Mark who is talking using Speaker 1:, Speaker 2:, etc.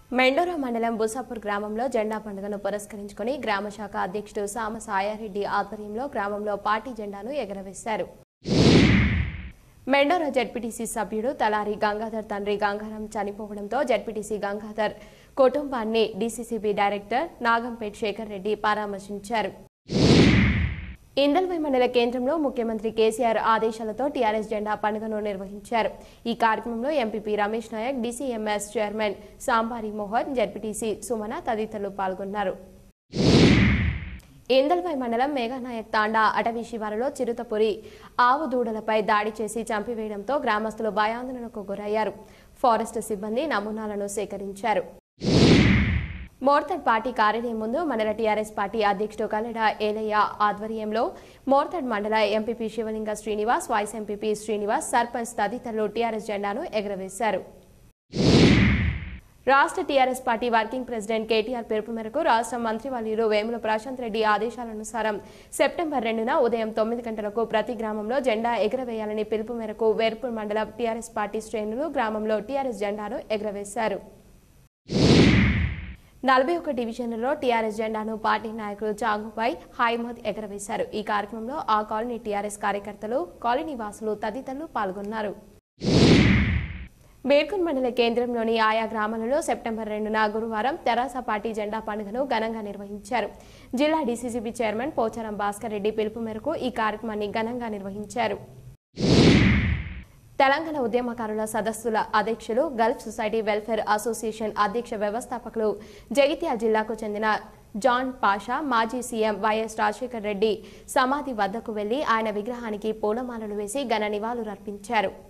Speaker 1: మెండోరా మండలం బుసాపూర్ గ్రామంలో జెండా పండుగను పురస్కరించుకుని గ్రామ శాఖ అధ్యక్షుడు సామ సాయారెడ్డి ఆధ్వర్యంలో గ్రామంలో పార్టీ జెండాను ఎగరవేశారు మెండోరా జడ్పీటీసీ సభ్యుడు తలారి గంగాధర్ తండ్రి గంగారాం చనిపోవడంతో జడ్పీటీసీ గంగాధర్ కుటుంబాన్ని డీసీసీబీ డైరెక్టర్ నాగంపేట్ శేఖర్ రెడ్డి పరామర్శించారు ఇందల్వై మండల కేంద్రంలో ముఖ్యమంత్రి కేసీఆర్ ఆదేశాలతో టీఆర్ఎస్ జెండా పండుగను నిర్వహించారు ఈ కార్యక్రమంలో MPP Ramesh Naik DCMS chairman Sambari Mohan ZPTC Sumana తదితరులు పాల్గొన్నారు ఇందల్వై మండలం మేఘనాయక్ తాండా అటవీ శివారులో చిరుతపురి ఆవు దూడలపై దాడి చేసి చంపివేయడంతో గ్రామస్తులు భయాందోళనకు గురయ్యారు ఫారెస్ట్ సిబ్బంది నమూనాలను సేకరించారు మోర్తడ్ పార్టీ కార్యాలయం ముందు మండల టీఆర్ఎస్ పార్టీ అధ్యక్షుడు కల్లెడ ఏలయ్య ఆధ్వర్యంలో మోర్తడ్ మండల MPP Shivalinga Srinivas vice MPP Srinivas sarpanch తదితరులు టీఆర్ఎస్ జెండాను ఎగురవేశారు రాష్ట్ర TRS party working president KTR పిలుపు మేరకు రాష్ట్ర మంత్రివర్యులు వేముల ప్రశాంత్ రెడ్డి ఆదేశాలనుసారం సెప్టెంబర్ రెండున ఉదయం తొమ్మిది గంటలకు ప్రతి గ్రామంలో జెండా ఎగురవేయాలని పిలుపు మేరకు వేర్పూర్ మండల టీఆర్ఎస్ పార్టీ శ్రేణులు గ్రామంలో టీఆర్ఎస్ జెండాను ఎగురవేశారు నలభై ఒక డివిజన్లలో టీఆర్ఎస్ జెండాను పార్టీ నాయకులు చాంగుపై హైమద్ ఎగరవేశారు ఈ కార్యక్రమంలో ఆ కాలనీ టీఆర్ఎస్ కార్యకర్తలు కాలనీ వాసులు తదితరులు పాల్గొన్నారు బేడ్కన్ మండల కేంద్రంలోని ఆయా గ్రామాలలో సెప్టెంబర్ రెండున గురువారం తెరాస పార్టీ జెండా పండుగను ఘనంగా నిర్వహించారు జిల్లా డీసీసీబీ చైర్మన్ పోచారం భాస్కర్ రెడ్డి పిలుపు మేరకు ఈ కార్యక్రమాన్ని ఘనంగా నిర్వహించారు తెలంగాణ ఉద్యమకారుల సదస్సుల అధ్యక్షులు గల్ఫ్ సొసైటీ వెల్ఫేర్ అసోసియేషన్ అధ్యక్ష వ్యవస్థాపకులు జగిత్యాల జిల్లాకు చెందిన జాన్ పాషా మాజీ సీఎం వైఎస్ రాజశేఖర్ రెడ్డి సమాధి వద్దకు వెళ్లి ఆయన విగ్రహానికి పూలమాలలు వేసి ఘన నివాళులర్పించారు